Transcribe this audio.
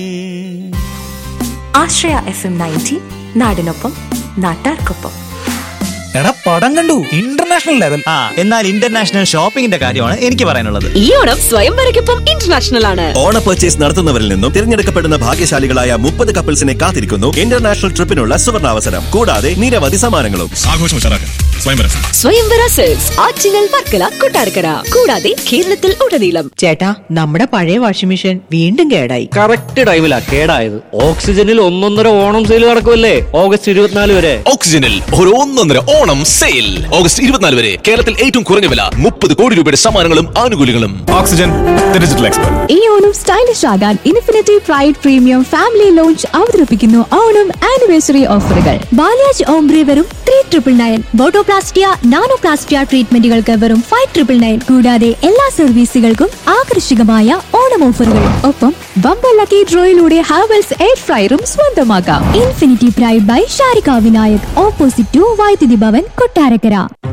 ആശ്രയ F M ninety നാടിനൊപ്പം നാട്ടാർക്കൊപ്പം എടാ പടം കണ്ടു ഇന്റർനാഷണൽ ലെവൽ ആ എന്നാൽ ഇന്റർനാഷണൽ ഷോപ്പിംഗിന്റെ കാര്യമാണ് എനിക്ക് പറയാനുള്ളത് ഈ ഓണം സ്വയംവരയ്ക്കൊപ്പം ഇന്റർനാഷണൽ ആണ് ഓണ പർച്ചേസ് നടത്തുന്നവരിൽ നിന്നും തിരഞ്ഞെടുക്കപ്പെടുന്ന ഭാഗ്യശാലികളായ മുപ്പത് കപ്പിൾസിനെ കാത്തിരിക്കുന്നു ഇന്റർനാഷണൽ ട്രിപ്പിനുള്ള സുവർണാവസരം കൂടാതെ നിരവധി സമ്മാനങ്ങളും ആഘോഷം ഉഷാറാക്കാൻ സ്വയംവരം സ്വയംവര സെൽസ് ആറ്റിങ്ങൽ വർക്കല കൊട്ടാരക്കര കൂടാതെ കേരളത്തിൽ ഉടനീളം ചേട്ടാ നമ്മുടെ പഴയ വാഷിംഗ് മെഷീൻ വീണ്ടും കേടായി കറക്റ്റ് ടൈമിലാ കേടായത് ഓക്സിജനിൽ ഒന്നൊന്നര ഓണം സെയിൽ നടക്കുമല്ലേ ഓഗസ്റ്റ് ഇരുപത്തിനാല് വരെ ഓക്സിജനിൽ ഒരു ഒന്നൊന്നര ഓണം സെയിൽ ഓഗസ്റ്റ് ഇരുപത്തിനാല് വരെ കേരളത്തിൽ ഏറ്റവും കുറഞ്ഞ വില മുപ്പത് കോടി രൂപയുടെ സമ്മാനങ്ങളും ആനുകൂല്യങ്ങളും ഓക്സിജൻ ഡിജിറ്റൽ എക്സ്പെർട്ട് ഈ ഓണം സ്റ്റൈലിഷ് ആകാൻ infinity pride premium family lounge അവതരിപ്പിക്കുന്നു ഓണം ആനിവേഴ്സറി ഓഫറുകൾ ബാലാജ് ഓംബ്രി വെറും three triple nine botoplastia nanoplastia ട്രീറ്റ്മെന്റുകൾക്ക് വെറും ഫൈവ് ട്രിപ്പിൾ നയൻ കൂടാതെ എല്ലാ സർവീസുകൾക്കും ആകർഷകമായ ഓണം ഓഫറുകൾ ഒപ്പം ബമ്പർ ലക്കി ഡ്രോയിലൂടെ ഹാവൽസ് എയർ ഫ്രയറും സ്വന്തമാക്കാം infinity pride by Sharika Vinayak opposite to Vaidyuthi Bhavan Kottarakkara